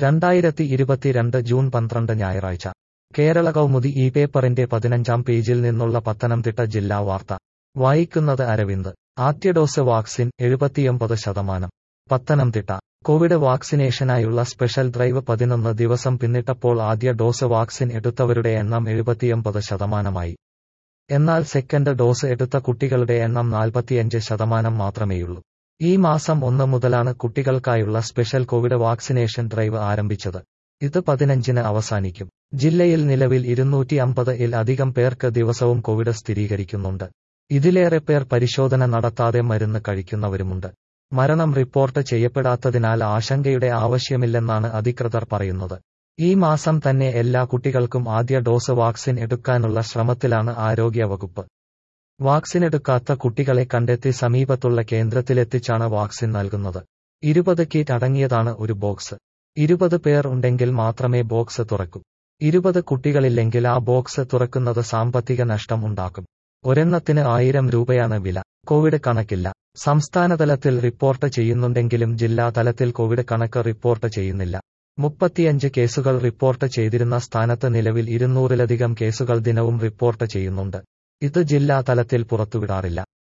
രണ്ടായിരത്തി ഇരുപത്തിരണ്ട് ജൂൺ പന്ത്രണ്ട് ഞായറാഴ്ച കേരള കൗമുദി ഈ പേപ്പറിന്റെ പതിനഞ്ചാം പേജിൽ നിന്നുള്ള പത്തനംതിട്ട ജില്ലാ വാർത്ത വായിക്കുന്നത് അരവിന്ദ് ആദ്യ ഡോസ് വാക്സിൻ എഴുപത്തിയൊമ്പത് ശതമാനം പത്തനംതിട്ട കോവിഡ് വാക്സിനേഷനായുള്ള സ്പെഷ്യൽ ഡ്രൈവ് പതിനൊന്ന് ദിവസം പിന്നിട്ടപ്പോൾ ആദ്യ ഡോസ് വാക്സിൻ എടുത്തവരുടെ എണ്ണം എഴുപത്തിയൊമ്പത് ശതമാനമായി എന്നാൽ സെക്കൻഡ് ഡോസ് എടുത്ത കുട്ടികളുടെ എണ്ണം നാൽപ്പത്തിയഞ്ച് ശതമാനം മാത്രമേയുള്ളൂ ഈ മാസം ഒന്ന് മുതലാണ് കുട്ടികൾക്കായുള്ള സ്പെഷ്യൽ കോവിഡ് വാക്സിനേഷൻ ഡ്രൈവ് ആരംഭിച്ചത് ഇത് പതിനഞ്ചിന് അവസാനിക്കും ജില്ലയിൽ നിലവിൽ ഇരുന്നൂറ്റി അമ്പത് ഇൽ അധികം പേർക്ക് ദിവസവും കോവിഡ് സ്ഥിരീകരിക്കുന്നുണ്ട് ഇതിലേറെ പേർ പരിശോധന നടത്താതെ മരുന്ന് കഴിക്കുന്നവരുമുണ്ട് മരണം റിപ്പോർട്ട് ചെയ്യപ്പെടാത്തതിനാൽ ആശങ്കയുടെ ആവശ്യമില്ലെന്നാണ് അധികൃതർ പറയുന്നത് ഈ മാസം തന്നെ എല്ലാ കുട്ടികൾക്കും ആദ്യ ഡോസ് വാക്സിൻ എടുക്കാനുള്ള ശ്രമത്തിലാണ് ആരോഗ്യവകുപ്പ് വാക്സിൻ എടുക്കാത്ത കുട്ടികളെ കണ്ടെത്തി സമീപത്തുള്ള കേന്ദ്രത്തിലെത്തിച്ചാണ് വാക്സിൻ നൽകുന്നത് ഇരുപത് കിറ്റ് അടങ്ങിയതാണ് ഒരു ബോക്സ് ഇരുപത് പേർ ഉണ്ടെങ്കിൽ മാത്രമേ ബോക്സ് തുറക്കൂ ഇരുപത് കുട്ടികളില്ലെങ്കിൽ ആ ബോക്സ് തുറക്കുന്നത് സാമ്പത്തിക നഷ്ടം ഉണ്ടാക്കും ഒരെണ്ണത്തിന് ആയിരം രൂപയാണ് വില കോവിഡ് കണക്കില്ല സംസ്ഥാനതലത്തിൽ റിപ്പോർട്ട് ചെയ്യുന്നുണ്ടെങ്കിലും ജില്ലാ തലത്തിൽ കോവിഡ് കണക്ക് റിപ്പോർട്ട് ചെയ്യുന്നില്ല മുപ്പത്തിയഞ്ച് കേസുകൾ റിപ്പോർട്ട് ചെയ്തിരുന്ന സ്ഥാനത്ത് നിലവിൽ ഇരുന്നൂറിലധികം കേസുകൾ ദിനവും റിപ്പോർട്ട് ചെയ്യുന്നുണ്ട് ഇത് ജില്ലാ തലത്തിൽ പുറത്തുവിടാറില്ല